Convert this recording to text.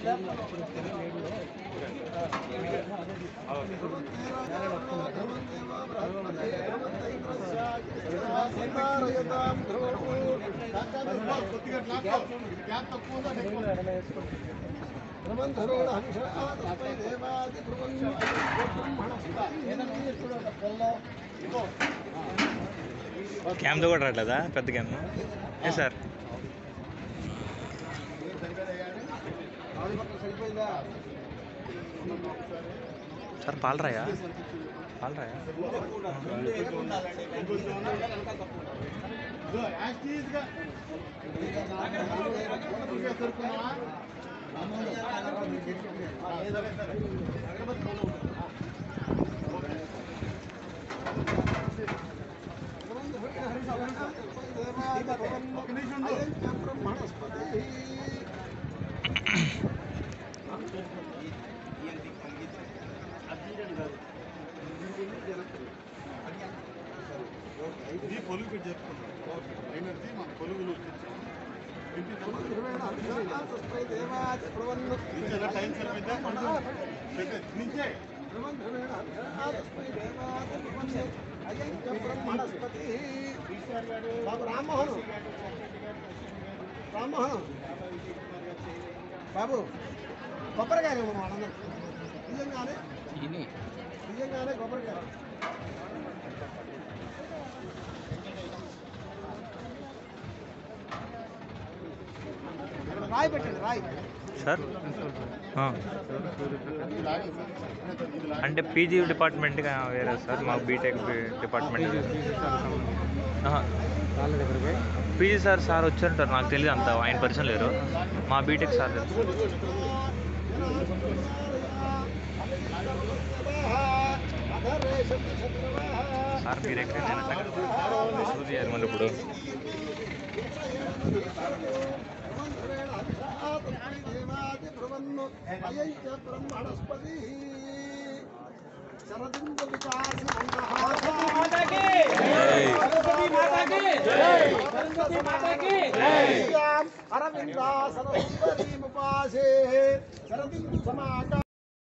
క్యామ్తో కూడా రావట్లేదా పెద్ద క్యామ్ ఏ సార్ సార్ పాలరాయా పాలరాయా ఇది పొలుగు పెట్టి చెప్పుకున్నాం అయినది మన పొలుగులు నించేలా టైం సరిపోయిందా పండు నించే బాబు రామ్మోహన్ రామ్మోహన్ బాబు కొబ్బరికాయ ఇవ్వను వాళ్ళందరూ నిజంగానే నిజంగానే కొబ్బరికాయ రాయి పెట్టండి రాయి సార్ ఆ. అంటే పీజీ డిపార్ట్మెంట్ వేరే సార్ మా B Tech department PG sir sir వచ్చారంటారు నాకు తెలియదు అంత ఆయన పరిచయం లేరు మా బీటెక్ సార్ తెలుసు సార్ మీరు ఎక్కడ నేను అట్లా సూది చేయాలి మళ్ళీ ఇప్పుడు బ్రహ్మణస్పతి శరదింద అరవిందాసన సుందరీముపాసే శరదిందు సమాక